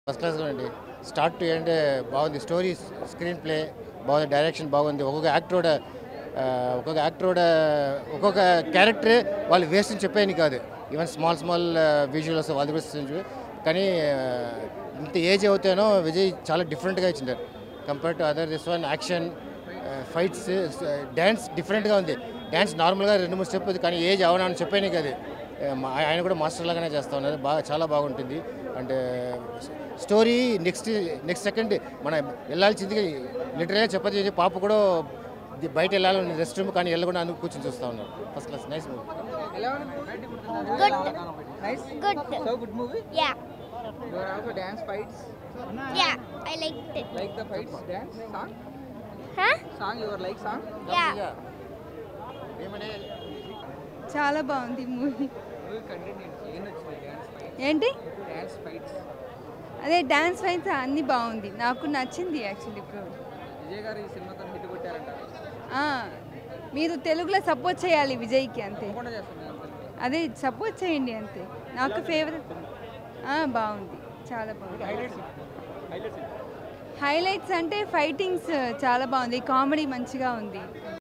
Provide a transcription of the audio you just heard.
First క్లాస్గా అండి start to end బాగుంది స్టోరీ స్క్రీన్ ప్లే బాగుంది డైరెక్షన్ బాగుంది ఒక్కొక్క యాక్టర్ కూడా ఆ, ఒక్కొక్క యాక్టర్ కూడా ఒక్కొక్క క్యారెక్టర్ వాళ్ళు వేస్ట్ అని చెప్పేది కాదు ఈవెన్ స్మాల్ స్మాల్ విజువల్స్ వాళ్ళ గురించి కానీ ఆ, ఇంత ఏజ్ అవుతానో విజయ్ చాలా డిఫరెంట్గా ఇచ్చింది compare to other this one action fights dance డిఫరెంట్గా ఉంది డ్యాన్స్ నార్మల్గా రెండు మూడు స్టెప్ కానీ ఏజ్ అవనా అని చెప్పేది కాదు ఆ, మా- ఆయన కూడా మాస్టర్ లాగానే చేస్తూ ఉన్నారు బాగా చాలా బాగుంటుంది and story next next second మన వెళ్ళాల్సింది లిటరల్గా చెప్పదు పాప కూడా ది- బయట వెళ్ళాలని రెస్ట్ రూమ్ కానీ వెళ్ళకుండా అందుకు కూర్చొని చూస్తూ ఉన్నారు first class nice movie Good. Nice. Good. So good movie. Yeah. You are also dance fights. Yeah. I liked it. Like the fights, dance, song. Huh? Song you are like song. Yeah. చాలా బాగుంది movie Movie content ఏంటి? ఏం నచ్చింది dance fights? ఏంటి Dance fights. అదే dance ఫైన్స్ అన్నీ బాగుంది నాకు నచ్చింది యాక్చువల్లీ ఇప్పుడు విజయ్ గారు ఈ సినిమాతో హిట్ కొట్టారంట ఆ, మీరు తెలుగులో సపోర్ట్ చేయాలి విజయ్కి అంతే తప్పకుండా చేస్తున్నాను అదే సపోర్ట్ చేయండి అంతే నాకు ఫేవరెట్ బాగుంది చాలా బాగుంది హైలైట్స్ అంటే ఫైటింగ్స్ చాలా బాగుంది కామెడీ మంచిగా ఉంది